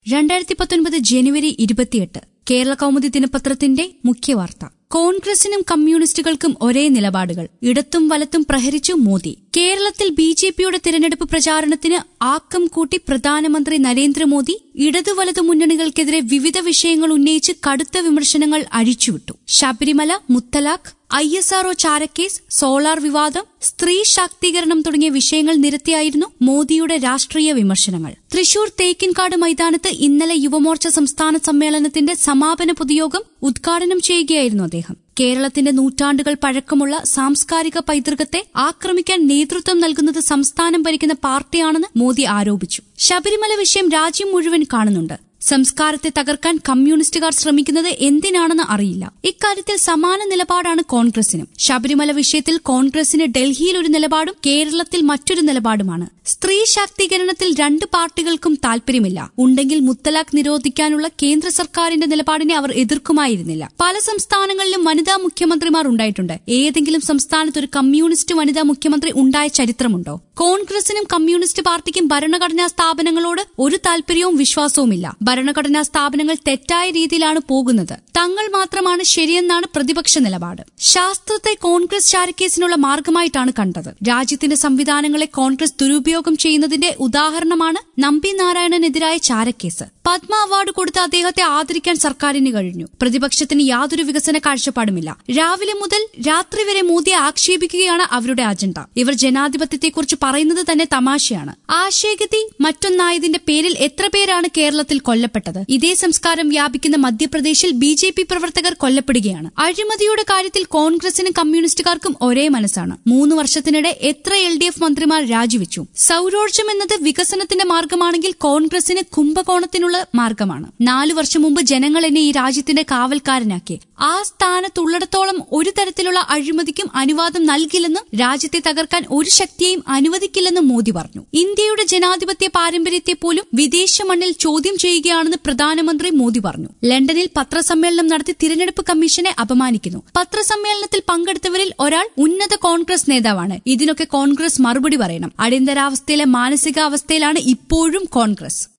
രണ്ടായിരത്തി പത്തൊൻപത് ജനുവരി ഇരുപത്തിയെട്ട് കേരള കൗമുദി ദിനപത്രത്തിന്റെ മുഖ്യവാർത്ത കോൺഗ്രസിനും കമ്മ്യൂണിസ്റ്റുകൾക്കും ഒരേ നിലപാടുകൾ ഇടത്തും വലത്തും പ്രഹരിച്ചു മോദി കേരളത്തിൽ ബി ജെ പിയുടെ തിരഞ്ഞെടുപ്പ് പ്രചാരണത്തിന് ആക്കം കൂട്ടി പ്രധാനമന്ത്രി നരേന്ദ്രമോദി ഇടതു വലതു മുന്നണികൾക്കെതിരെ വിവിധ വിഷയങ്ങൾ ഉന്നയിച്ച് കടുത്ത വിമർശനങ്ങൾ അഴിച്ചുവിട്ടു ശബരിമല മുത്തലാഖ് ഐ എസ് ആർഒ ചാരക്കേസ് സോളാർ വിവാദം സ്ത്രീ ശാക്തീകരണം തുടങ്ങിയ വിഷയങ്ങൾ നിരത്തിയായിരുന്നു മോദിയുടെ രാഷ്ട്രീയ വിമർശനങ്ങൾ തൃശൂർ തേക്കിൻകാട് മൈതാനത്ത് ഇന്നലെ യുവമോർച്ച സംസ്ഥാന സമ്മേളനത്തിന്റെ സമാപന പൊതുയോഗം ഉദ്ഘാടനം ചെയ്യുകയായിരുന്നു അദ്ദേഹം കേരളത്തിന്റെ നൂറ്റാണ്ടുകൾ പഴക്കമുള്ള സാംസ്കാരിക പൈതൃകത്തെ ആക്രമിക്കാൻ നേതൃത്വം നൽകുന്നത് സംസ്ഥാനം ഭരിക്കുന്ന പാർട്ടിയാണെന്ന് മോദി ആരോപിച്ചു ശബരിമല വിഷയം രാജ്യം മുഴുവൻ കാണുന്നുണ്ട് സംസ്കാരത്തെ തകർക്കാൻ കമ്മ്യൂണിസ്റ്റുകാർ ശ്രമിക്കുന്നത് എന്തിനാണെന്ന് അറിയില്ല ഇക്കാര്യത്തിൽ സമാന നിലപാടാണ് കോൺഗ്രസിനും ശബരിമല വിഷയത്തിൽ കോൺഗ്രസിന് ഡൽഹിയിൽ ഒരു നിലപാടും കേരളത്തിൽ മറ്റൊരു നിലപാടുമാണ് സ്ത്രീ ശാക്തീകരണത്തിൽ രണ്ട് പാർട്ടികൾക്കും താൽപര്യമില്ല ഉണ്ടെങ്കിൽ മുത്തലാഖ് നിരോധിക്കാനുള്ള കേന്ദ്ര സർക്കാരിന്റെ നിലപാടിനെ അവർ എതിർക്കുമായിരുന്നില്ല പല സംസ്ഥാനങ്ങളിലും വനിതാ മുഖ്യമന്ത്രിമാർ ഉണ്ടായിട്ടുണ്ട് ഏതെങ്കിലും സംസ്ഥാനത്ത് ഒരു കമ്മ്യൂണിസ്റ്റ് വനിതാ മുഖ്യമന്ത്രി ഉണ്ടായ ചരിത്രമുണ്ടോ കോൺഗ്രസിനും കമ്മ്യൂണിസ്റ്റ് പാർട്ടിക്കും ഭരണഘടനാ സ്ഥാപനങ്ങളോട് ഒരു താൽപര്യവും വിശ്വാസവുമില്ല ഭരണഘടനാ സ്ഥാപനങ്ങൾ തെറ്റായ രീതിയിലാണ് പോകുന്നത് തങ്ങൾ മാത്രമാണ് ശരിയെന്നാണ് പ്രതിപക്ഷ നിലപാട് ശാസ്ത്രത്തെ കോൺഗ്രസ് ചാരക്കേസിനുള്ള മാർഗമായിട്ടാണ് കണ്ടത് രാജ്യത്തിന്റെ സംവിധാനങ്ങളെ കോൺഗ്രസ് ദുരുപയോഗം ചെയ്യുന്നതിന്റെ ഉദാഹരണമാണ് നമ്പി നാരായണനെതിരായ ചാരക്കേസ് പത്മ അവാർഡ് കൊടുത്ത് അദ്ദേഹത്തെ ആദരിക്കാൻ സർക്കാരിന് കഴിഞ്ഞു പ്രതിപക്ഷത്തിന് യാതൊരു വികസന കാഴ്ചപ്പാടുമില്ല രാവിലെ മുതൽ രാത്രി വരെ മോദിയെ ആക്ഷേപിക്കുകയാണ് അവരുടെ അജണ്ട ഇവർ ജനാധിപത്യത്തെക്കുറിച്ച് പറയുന്നത് തന്നെ തമാശയാണ് ആശയഗതി മറ്റൊന്നായതിന്റെ പേരിൽ എത്ര പേരാണ് കേരളത്തിൽ കൊല്ലപ്പെട്ടത് ഇതേ സംസ്കാരം വ്യാപിക്കുന്ന മധ്യപ്രദേശിൽ ബി ജെ പി പ്രവർത്തകർ കൊല്ലപ്പെടുകയാണ് അഴിമതിയുടെ കാര്യത്തിൽ കോൺഗ്രസിനും കമ്മ്യൂണിസ്റ്റുകാർക്കും ഒരേ മനസ്സാണ് മൂന്ന് വർഷത്തിനിടെ എത്ര എൽ ഡി എഫ് മന്ത്രിമാർ രാജിവെച്ചു സൌരോർജ്ജം എന്നത് വികസനത്തിന്റെ മാർഗമാണെങ്കിൽ കോൺഗ്രസിന് കുംഭകോണത്തിനുള്ള മാർഗമാണ് നാലു വർഷം മുമ്പ് ജനങ്ങൾ എന്നെ ഈ രാജ്യത്തിന്റെ കാവൽക്കാരനാക്കി ആ സ്ഥാനത്തുള്ളിടത്തോളം ഒരു തരത്തിലുള്ള അഴിമതിക്കും അനുവാദം നൽകില്ലെന്നും രാജ്യത്തെ തകർക്കാൻ ഒരു ശക്തിയെയും അനുവദിക്കില്ലെന്നും മോദി പറഞ്ഞു ഇന്ത്യയുടെ ജനാധിപത്യ പാരമ്പര്യത്തെ പോലും വിദേശ മണ്ണിൽ ചോദ്യം ചെയ്യുകയാണെന്ന് പ്രധാനമന്ത്രി മോദി പറഞ്ഞു ലണ്ടനിൽ പത്രസമ്മേളനം നടത്തി തിരഞ്ഞെടുപ്പ് കമ്മീഷനെ അപമാനിക്കുന്നു പത്രസമ്മേളനത്തിൽ പങ്കെടുത്തവരിൽ ഒരാൾ ഉന്നത കോൺഗ്രസ് നേതാവാണ് ഇതിനൊക്കെ കോൺഗ്രസ് മറുപടി പറയണം അടിയന്തരാവസ്ഥയിലെ മാനസികാവസ്ഥയിലാണ് ഇപ്പോഴും കോൺഗ്രസ്